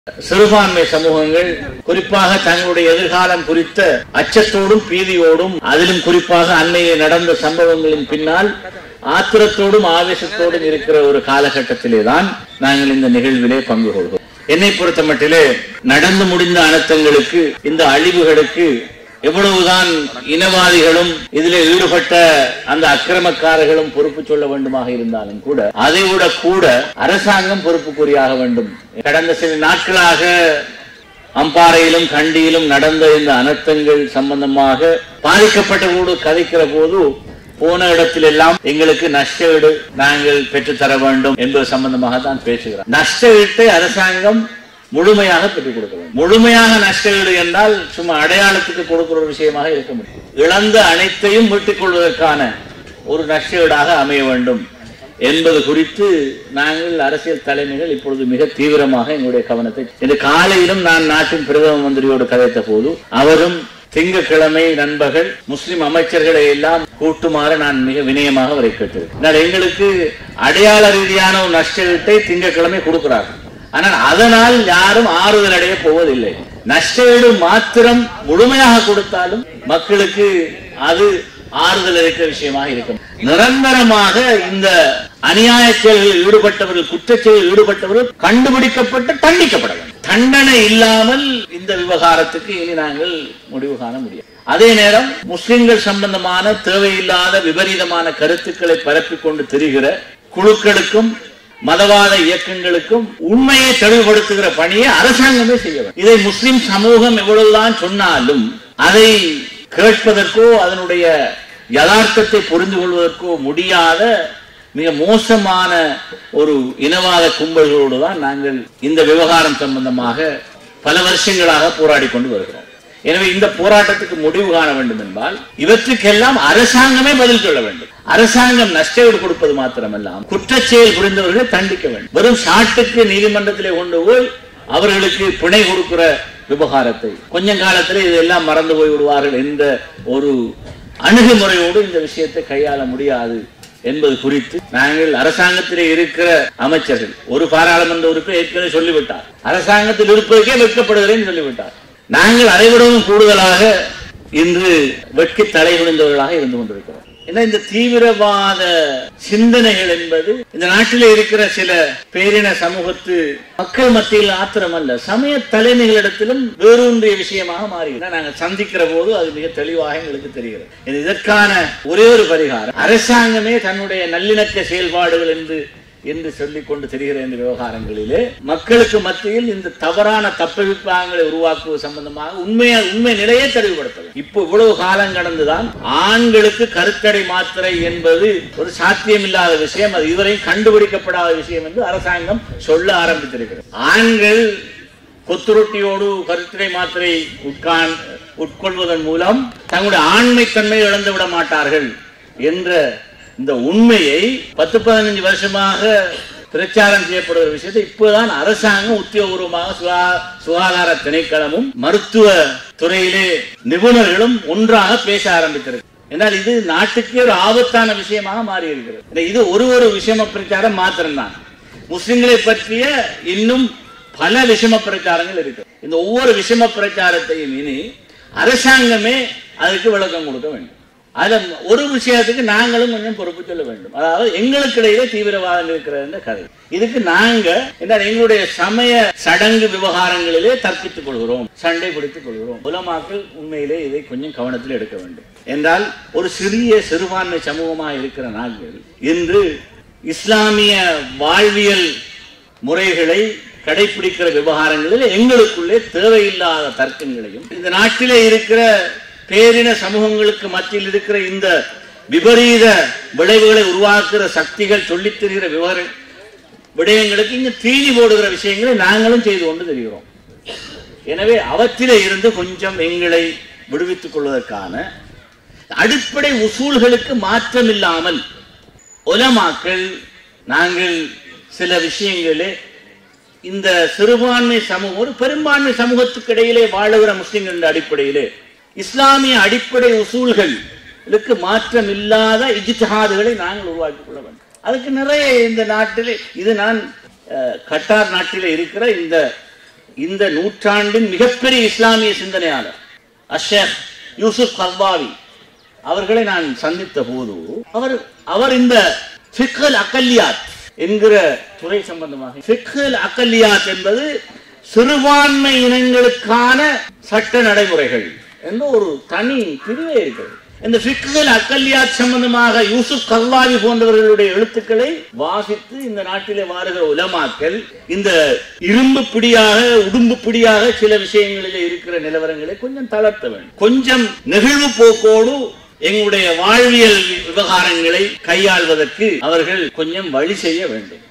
சிறுபான்மை சமூகங்கள் குறிப்பாக தங்களுடைய எதிர்காலம் குறித்த அச்சத்தோடும் பீதியோடும் அதிலும் குறிப்பாக அண்மையிலே நடந்த சம்பவங்களின் பின்னால் ஆத்திரத்தோடும் ஆவேசத்தோடும் இருக்கிற ஒரு காலகட்டத்திலே தான் நாங்கள் இந்த நிகழ்விலே பங்கு கொள்கிறோம் என்னை பொறுத்த மட்டிலே நடந்து முடிந்த அனர்த்தங்களுக்கு இந்த அழிவுகளுக்கு எவ்வளவுதான் இனவாதிகளும் இதில் ஈடுபட்ட அந்த அக்கிரமக்காரர்களும் பொறுப்பு சொல்ல வேண்டுமாக இருந்தாலும் கூட அதை விட கூட அரசாங்கம் பொறுப்புக்குரியாக வேண்டும் கடந்த சில நாட்களாக அம்பாறையிலும் கண்டியிலும் நடந்த இந்த அனர்த்தங்கள் சம்பந்தமாக பாதிக்கப்பட்டவர்களோடு கதைக்கிற போது போன இடத்திலெல்லாம் எங்களுக்கு நஷ்ட ஈடு நாங்கள் பெற்றுத்தர வேண்டும் என்பது சம்பந்தமாக தான் பேசுகிறோம் நஷ்ட ஈட்டை அரசாங்கம் முழுமையாக பெற்றுக் கொடுக்க வேண்டும் முழுமையாக நஷ்ட ஈடு என்றால் சும்மா அடையாளத்துக்கு கொடுக்கிற ஒரு விஷயமாக இருக்க முடியும் இழந்த அனைத்தையும் மீட்டுக் கொள்வதற்கான ஒரு நஷ்ட ஈடாக அமைய வேண்டும் என்பது குறித்து நாங்கள் அரசியல் தலைமைகள் இப்பொழுது மிக தீவிரமாக எங்களுடைய கவனத்தை இந்த காலையிலும் நான் நாட்டின் பிரதம மந்திரியோடு கதைத்த போது அவரும் திங்கட்கிழமை நண்பர்கள் முஸ்லிம் அமைச்சர்களை எல்லாம் கூட்டுமாறு நான் மிக வினயமாக அவரை கேட்டிருக்கிறேன் எங்களுக்கு அடையாள ரீதியான ஒரு நஷ்ட ஈட்டை திங்கட்கிழமை கொடுக்கிறார்கள் ஆனால் அதனால் யாரும் ஆறுதல் அடைய போவதில்லை நஷ்டஈடு மாத்திரம் முழுமையாக கொடுத்தாலும் மக்களுக்கு அது ஆறுதல் அளிக்கிற விஷயமாக இருக்கும் நிரந்தரமாக இந்த அநியாய செயல்களில் ஈடுபட்டவர்கள் குற்றச்செயலில் ஈடுபட்டவர்கள் கண்டுபிடிக்கப்பட்டு தண்டிக்கப்பட வேண்டும் தண்டனை இல்லாமல் இந்த விவகாரத்துக்கு இனி நாங்கள் முடிவு காண முடியும் அதே நேரம் முஸ்லிம்கள் சம்பந்தமான தேவையில்லாத விபரீதமான கருத்துக்களை பரப்பிக் கொண்டு திரிகிற குழுக்களுக்கும் மதவாத இயக்கங்களுக்கும் உண்மையை தெளிவுபடுத்துகிற பணியை அரசாங்கமே செய்ய வேண்டும் இதை முஸ்லிம் சமூகம் எவ்வளவுதான் சொன்னாலும் அதை கேட்பதற்கோ அதனுடைய யதார்த்தத்தை புரிந்து கொள்வதற்கோ முடியாத மிக மோசமான ஒரு இனவாத கும்பல்களோடு தான் நாங்கள் இந்த விவகாரம் சம்பந்தமாக பல வருஷங்களாக போராடி கொண்டு வருகிறோம் எனவே இந்த போராட்டத்துக்கு முடிவு காண வேண்டும் என்பால் இவற்றுக்கெல்லாம் அரசாங்கமே பதில் சொல்ல வேண்டும் அரசாங்கம் நஷ்டஈடு கொடுப்பது மாத்திரமல்லாம் குற்றச்செயல் புரிந்தவர்களை தண்டிக்க வேண்டும் வெறும் சாட்டுக்கு நீதிமன்றத்திலே கொண்டு போய் அவர்களுக்கு பிணை கொடுக்கிற விவகாரத்தை கொஞ்ச காலத்தில் இதெல்லாம் மறந்து போய் விடுவார்கள் என்ற ஒரு அணுகுமுறையோடு இந்த விஷயத்தை கையாள முடியாது என்பது குறித்து நாங்கள் அரசாங்கத்திலே இருக்கிற அமைச்சர்கள் ஒரு பாராளுமன்ற உறுப்பினர் ஏற்கனவே சொல்லிவிட்டார் அரசாங்கத்தில் இருப்பதற்கே வெட்கப்படுகிறேன் சொல்லிவிட்டார் நாங்கள் அதைவிடவும் கூடுதலாக இன்று வெட்கி தலை குனிந்தவர்களாக இருந்து கொண்டிருக்கிறோம் ஏன்னா இந்த தீவிரவாத சிந்தனைகள் என்பது இந்த நாட்டிலே இருக்கிற சில பேரின சமூகத்து மக்கள் மத்தியில் ஆத்திரம் அல்ல சமய தலைமைகளிடத்திலும் வேரூன்றிய விஷயமாக மாறி நாங்கள் சந்திக்கிற போது அது மிக தெளிவாக எங்களுக்கு தெரிகிறது இதற்கான ஒரே ஒரு பரிகாரம் அரசாங்கமே தன்னுடைய நல்லிணக்க செயல்பாடுகள் என்று என்று சொல்லிக் கொண்டு தெரிகிற இந்த விவகாரங்களிலே மக்களுக்கு மத்தியில் இந்த தவறான தப்பவிப்பாங்களை உருவாக்குவது சம்பந்தமாக உண்மையா உண்மை நிலையை தெளிவுபடுத்த இப்போ இவ்வளவு காலம் கடந்துதான் ஆண்களுக்கு கருத்தடை மாத்திரை என்பது ஒரு சாத்தியமில்லாத விஷயம் அது இதுவரையும் கண்டுபிடிக்கப்படாத விஷயம் என்று அரசாங்கம் சொல்ல ஆரம்பித்திருக்கிறது ஆண்கள் கொத்துரொட்டியோடு கருத்தடை மாத்திரை உட்கான் உட்கொள்வதன் மூலம் தங்களுடைய ஆண்மைத்தன்மை இழந்து விட மாட்டார்கள் என்ற இந்த உண்மையை பத்து பதினஞ்சு வருஷமாக பிரச்சாரம் செய்யப்படுகிற விஷயத்தை இப்போதான் அரசாங்கம் உத்தியோகபூர்வமாக சுகாதார திணைக்களமும் மருத்துவ துறையிலே நிபுணர்களும் ஒன்றாக பேச ஆரம்பித்திருக்கு என்றால் இது நாட்டுக்கே ஒரு ஆபத்தான விஷயமாக மாறி இருக்கிறது இது ஒரு ஒரு விஷம பிரச்சாரம் மாத்திரம்தான் முஸ்லிம்களை பற்றிய இன்னும் பல விஷம பிரச்சாரங்கள் இருக்கு இந்த ஒவ்வொரு விஷம பிரச்சாரத்தையும் இனி அரசாங்கமே அதுக்கு விளக்கம் கொடுக்க வேண்டும் அதுல ஒரு விஷயத்துக்கு நாங்களும் கொஞ்சம் பொறுப்பு சொல்ல வேண்டும் அதாவது எங்களுக்கு இடையிலே தீவிரவாதம் இருக்கிற கதை இதுக்கு நாங்க என்ன எங்களுடைய சமய சடங்கு விவகாரங்களிலே தற்பித்துக் கொள்கிறோம் சண்டை பிடித்துக் கொள்கிறோம் உலமாக்கள் உண்மையிலே இதை கொஞ்சம் கவனத்தில் எடுக்க வேண்டும் என்றால் ஒரு சிறிய சிறுபான்மை சமூகமாக இருக்கிற நாங்கள் இன்று இஸ்லாமிய வாழ்வியல் முறைகளை கடைபிடிக்கிற விவகாரங்களில் எங்களுக்குள்ளே தேவையில்லாத தர்க்கங்களையும் இந்த நாட்டிலே இருக்கிற பேரின சமூகங்களுக்கு மத்தியில் இருக்கிற இந்த விபரீத விளைவுகளை உருவாக்குற சக்திகள் சொல்லித் தெரிகிற விவர விடயங்களுக்கு இங்கு தீனி போடுகிற விஷயங்களை நாங்களும் செய்து கொண்டு தெரிகிறோம் எனவே அவற்றிலே இருந்து கொஞ்சம் எங்களை விடுவித்துக் கொள்வதற்கான அடிப்படை உசூல்களுக்கு மாற்றம் இல்லாமல் உலமாக்கள் நாங்கள் சில விஷயங்களே இந்த சிறுபான்மை சமூகம் ஒரு பெரும்பான்மை சமூகத்துக்கு இடையிலே வாழுகிற முஸ்லிம்கள் என்ற அடிப்படையிலே இஸ்லாமிய அடிப்படை உசூல்களுக்கு மாற்றம் இல்லாத இஜித்தஹாதுகளை நாங்கள் உருவாக்கிக் கொள்ள வேண்டும் அதுக்கு நிறைய இந்த நாட்டிலே இது நான் அஹ், கட்டார் நாட்டிலே இருக்கிற இந்த இந்த நூற்றாண்டின் மிகப்பெரிய இஸ்லாமிய சிந்தனையாளர் அஷேக் யூசுப் கல்வாவி அவர்களை நான் சந்தித்த போது அவர் அவர் இந்த ஃபிக்கல் அக்கல்யாத் என்கிற துறை சம்பந்தமாக ஃபிக்கல் அக்கல்யாத் என்பது சிறுபான்மை இனங்களுக்கான சட்ட நடைமுறைகள் என்ற ஒரு தனி பிரிவே இருக்கிறது இந்த ஃபிக்குகள் அக்கல்யாத் சம்பந்தமாக யூசுப் கல்லாவி போன்றவர்களுடைய எழுத்துக்களை வாசித்து இந்த நாட்டிலே வாருகிற உலமாக்கள் இந்த இரும்பு பிடியாக உடும்பு பிடியாக சில விஷயங்களிலே இருக்கிற நிலவரங்களை கொஞ்சம் தளர்த்த வேண்டும் கொஞ்சம் நெகிழ்வு போக்கோடு எங்களுடைய வாழ்வியல் விவகாரங்களை கையாள்வதற்கு அவர்கள் கொஞ்சம் வழி செய்ய வேண்டும்